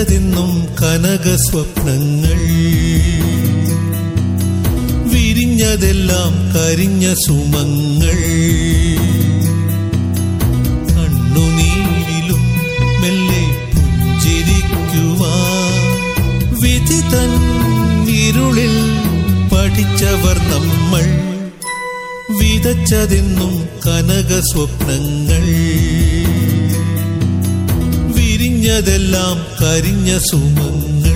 വിതച്ചതെന്നും കനക സ്വപ്നങ്ങൾ വിരിഞ്ഞതെല്ലാം കരിഞ്ഞ സുമങ്ങൾ കണ്ണുനീരിലും മെല്ലെ പുഞ്ചിരിക്കുവാ വിധി തൻ ഇരുളിൽ പഠിച്ചവർ നമ്മൾ വിതച്ചതെന്നും കനക സ്വപ്നങ്ങൾ വിരിഞ്ഞതെല്ലാം കരിഞ്ഞ സുമങ്ങൾ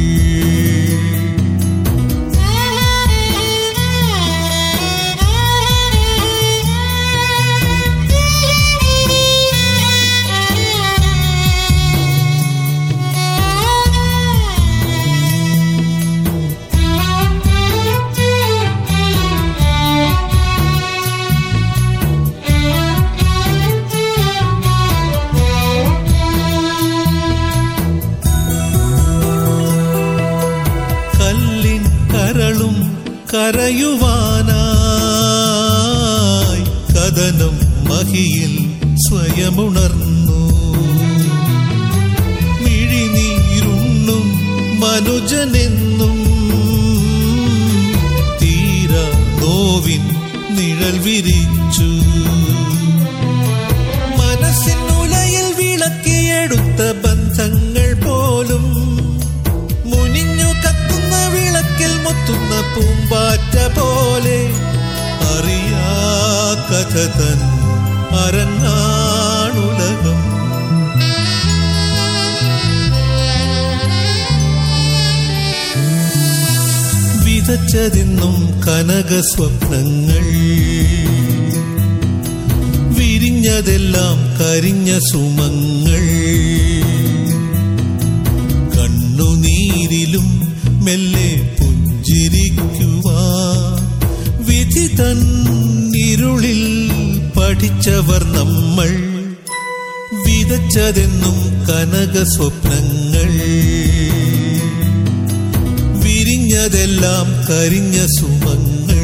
കല്ലിൻ കരളും കരയുവാനായി കഥനം മഹിയിൽ സ്വയമുണർന്നു മിഴിനീരുണ്ണും മനുജനെന്നും തീര നോവിൻ നിഴൽ വിരിച്ചു മനസ്സിനുലയിൽ വിളക്കിയെടുത്ത ബന്ധങ്ങൾ പോലും മുനിഞ്ഞു കത്തുന്ന വിളക്കിൽ മുത്തുന്ന പൂമ്പാറ്റ പോലെ അറിയാ കഥ തൻ അരങ്ങാണുലകം വിതച്ചതെന്നും കനക സ്വപ്നങ്ങൾ വിരിഞ്ഞതെല്ലാം കരിഞ്ഞ സുമങ്ങൾ കണ്ണുനീരിലും മെല്ലെ പുഞ്ചിരിക്കുവാ വിധി തൻ ഇരുളിൽ പഠിച്ചവർ നമ്മൾ വിതച്ചതെന്നും കനക സ്വപ്നങ്ങൾ വിരിഞ്ഞതെല്ലാം കരിഞ്ഞ സുമങ്ങൾ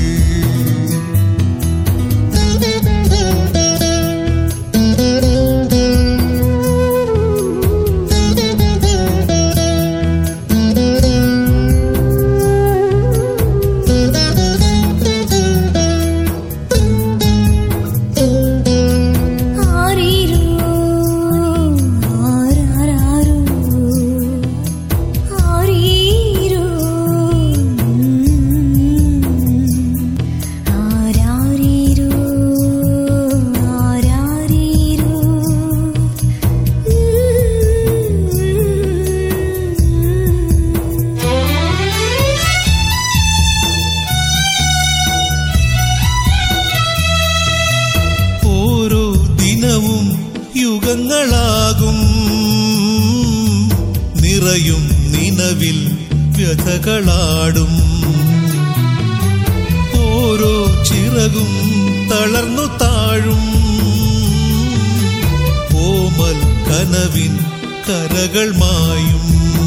ആരീരോ ആരാരാരോ ആരീരോ ആരാരീരോ ആരാരീരോ ഓരോ ദിനവും യുഗങ്ങളാകും നിറയും നിലവിൽ വ്യഥകളാടും ഓരോ ചിറകും തളർന്നു താഴും ഓമൽ കനവിൻ കരകൾ മായും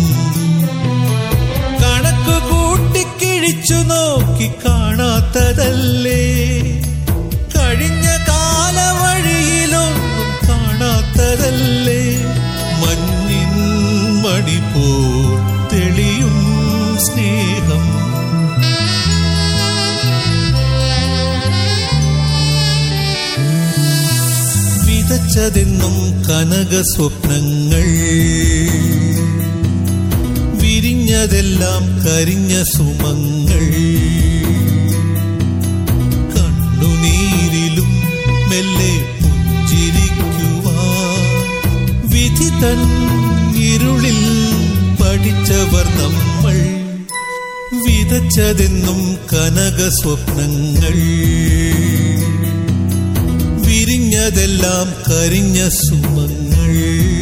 കണക്ക് കൂട്ടിക്കിഴിച്ചു നോക്കി കാണാത്തതല്ലേ കഴിഞ്ഞ കാലവഴിയിലൊന്നും കാണാത്തതല്ലേ മഞ്ഞിൻ മണിപോൽ തെളിയും സ്നേഹം വിതച്ചതെന്നും കനക സ്വപ്നങ്ങൾ വിരിഞ്ഞതെല്ലാം കരിഞ്ഞ സുമങ്ങൾ കണ്ണുനീരിലും മെല്ലെ പുഞ്ചിരിക്കുവാ വിധി തൻ ഇരുളിൽ പഠിച്ചവർ നമ്മൾ വിതച്ചതെന്നും കനക സ്വപ്നങ്ങൾ വിരിഞ്ഞതെല്ലാം കരിഞ്ഞ സുമങ്ങൾ